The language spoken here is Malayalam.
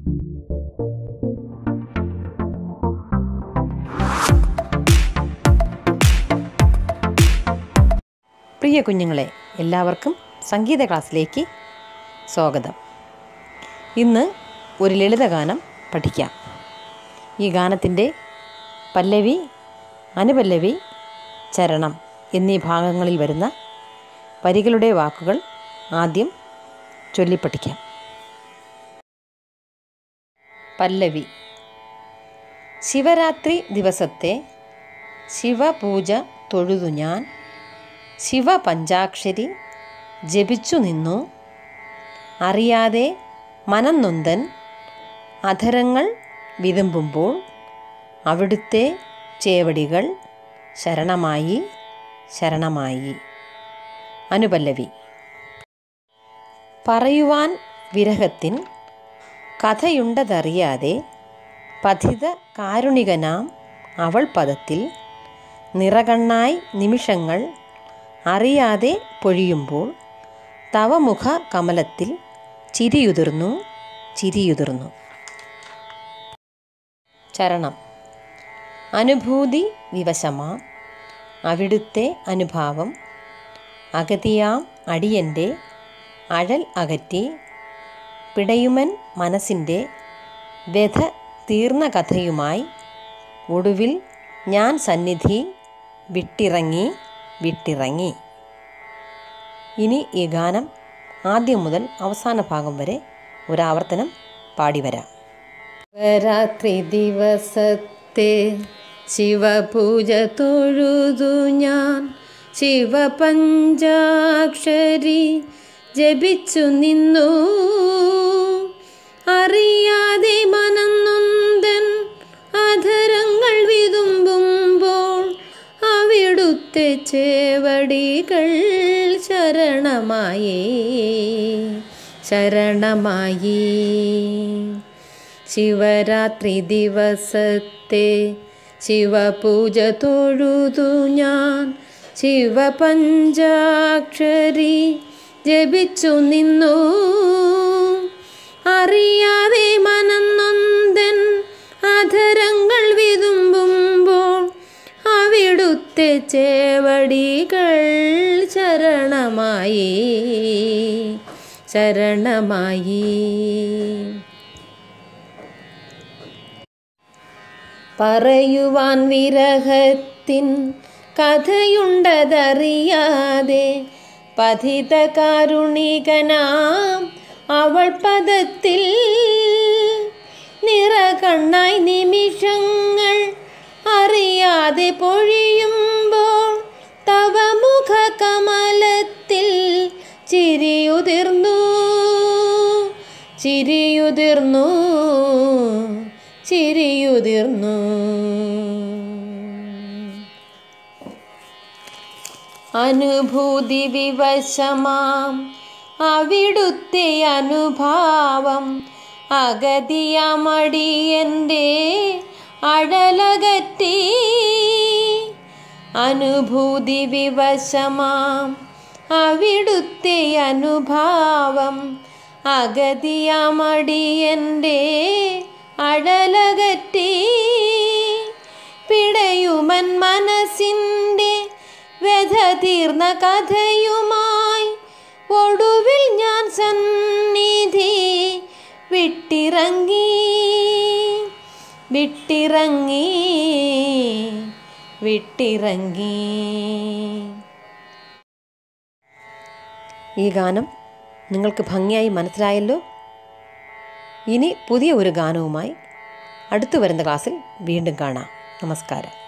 പ്രിയ കുഞ്ഞുങ്ങളെ എല്ലാവർക്കും സംഗീത ക്ലാസ്സിലേക്ക് സ്വാഗതം ഇന്ന് ഒരു ലളിതഗാനം പഠിക്കാം ഈ ഗാനത്തിൻ്റെ പല്ലവി അനുപല്ലവി ചരണം എന്നീ ഭാഗങ്ങളിൽ വരുന്ന വരികളുടെ വാക്കുകൾ ആദ്യം ചൊല്ലിപ്പഠിക്കാം പല്ലവി ശിവരാത്രി ദിവസത്തെ ശിവപൂജ തൊഴുതു ഞാൻ ശിവപഞ്ചാക്ഷരി ജപിച്ചു നിന്നു അറിയാതെ മനം നൊന്തൻ അധരങ്ങൾ വിതുമ്പുമ്പോൾ അവിടുത്തെ ചേവടികൾ ശരണമായി ശരണമായി അനുപല്ലവി പറയുവാൻ വിരഹത്തിൻ കഥയുണ്ടതറിയാതെ പതിത കാരുണികനാം അവൾ പദത്തിൽ നിറകണ്ണായി നിമിഷങ്ങൾ അറിയാതെ പൊഴിയുമ്പോൾ തവമുഖ കമലത്തിൽ ചിരിയുതിർന്നു ചിരിയുതിർന്നു ചരണം അനുഭൂതി വിവശമാം അവിടുത്തെ അനുഭാവം അഗതിയാം അടിയൻ്റെ അഴൽ അകറ്റി പിടയുമൻ മനസ്സിൻ്റെ വ്യഥ തീർന്ന കഥയുമായി ഒടുവിൽ ഞാൻ സന്നിധി വിട്ടിറങ്ങി വിട്ടിറങ്ങി ഇനി ഈ ഗാനം ആദ്യം മുതൽ അവസാന ഭാഗം വരെ ഒരാവർത്തനം പാടിവരാം ശിവരാത്രി ദിവസത്തെ ശിവപൂജ തൊഴുതു ഞാൻ ശിവപഞ്ചാക്ഷരി ജപിച്ചു നിന്നു അറിയാതെ മനം നൊന്തൻ അധരങ്ങൾ വിതുമ്പുമ്പോൾ അവിടുത്തെ ചേവടികൾ ശരണമായി ശരണമായി ശിവരാത്രി ദിവസത്തെ ശിവപൂജ തൊഴുതു ഞാൻ ശിവപഞ്ചാക്ഷരി ജപിച്ചു നിന്നു അറിയാതെ മനം നൊന്തൻ അധരങ്ങൾ വിതുമ്പുമ്പോൾ അവിടുത്തെ ചേവടികൾ ശരണമായി ശരണമായി പറയുവാൻ വിരഹത്തിൻ കഥയുണ്ടതറിയാതെ പതിത കാരുണികനാം അവൾ പദത്തിൽ നിറകണ്ണായി നിമിഷങ്ങൾ അറിയാതെ പൊഴിയുമ്പോൾ തവ മുഖ കമലത്തിൽ ചിരിയുതിർന്നു ചിരിയുതിർന്നു ചിരിയുതിർന്നു അനുഭൂതി വിവശമാം അവിടുത്തെ അനുഭാവം അഗതിയമടിയൻ്റെ അഴലകറ്റി അനുഭൂതി വിവശമാം അവിടുത്തെ അനുഭാവം അഗതിയമടിയൻ്റെ അഴലകറ്റി പിടയുമൻ മനസ്സിൻ്റെ വ്യഥ തീർന്ന കഥയുമായി ഒടുവിൽ ഞാൻ സന്നിധി വിട്ടിറങ്ങി വിട്ടിറങ്ങി വിട്ടിറങ്ങി ഈ ഗാനം നിങ്ങൾക്ക് ഭംഗിയായി മനസ്സിലായല്ലോ ഇനി പുതിയ ഒരു ഗാനവുമായി അടുത്തു വരുന്ന ക്ലാസ്സിൽ വീണ്ടും കാണാം നമസ്കാരം